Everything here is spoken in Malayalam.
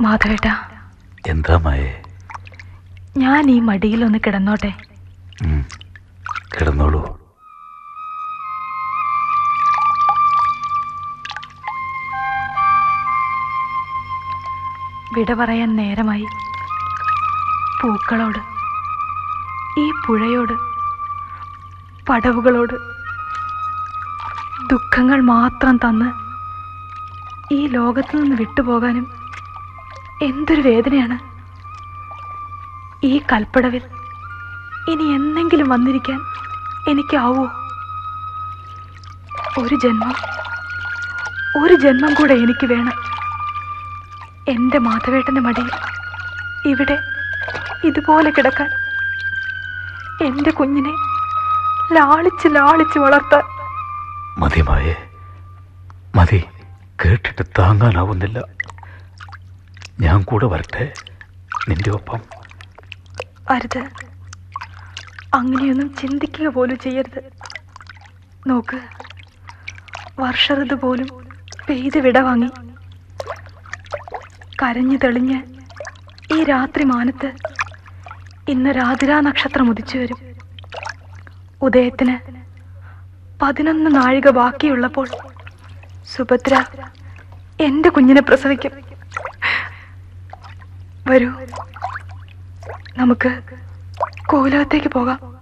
മാധവേട്ട എന്താ മായേ ഞാൻ ഈ മടിയിലൊന്ന് കിടന്നോട്ടെ ഉം. കിടന്നോളൂ വിട പറയാൻ നേരമായി പൂക്കളോട് ഈ പുഴയോട് പടവുകളോട് ദുഃഖങ്ങൾ മാത്രം തന്ന് ഈ ലോകത്തു നിന്ന് വിട്ടുപോകാനും എന്തൊരു വേദനയാണ് ഈ കൽപ്പടവിൽ ഇനി എന്നെങ്കിലും വന്നിരിക്കാൻ എനിക്കാവോ ഒരു ജന്മം ഒരു ജന്മം കൂടെ എനിക്ക് വേണം എൻ്റെ മാധവേട്ടൻ്റെ മടിയിൽ ഇവിടെ ഇതുപോലെ കിടക്കാൻ എൻ്റെ കുഞ്ഞിനെ ലാളിച്ച് ലാളിച്ച് വളർത്താൻ മതി മായേ മതി കേട്ടിട്ട് താങ്ങാനാവുന്നില്ല ഞാൻ കൂടെ വരട്ടെ നിന്റെ ഒപ്പം അരുത് അങ്ങനെയൊന്നും ചിന്തിക്കുക പോലും ചെയ്യരുത് നോക്ക് വർഷഋതു പോലും പെയ്ത് വിട വാങ്ങി കരഞ്ഞു തെളിഞ്ഞ് ഈ രാത്രി മാനത്ത് ഇന്ന് രാതിരാ നക്ഷത്രം ഉദിച്ചു വരും ഉദയത്തിന് പതിനൊന്ന് നാഴിക ബാക്കിയുള്ളപ്പോൾ സുഭദ്ര എന്റെ കുഞ്ഞിനെ പ്രസവിക്കും വരൂ നമുക്ക് കോലകത്തേക്ക് പോകാം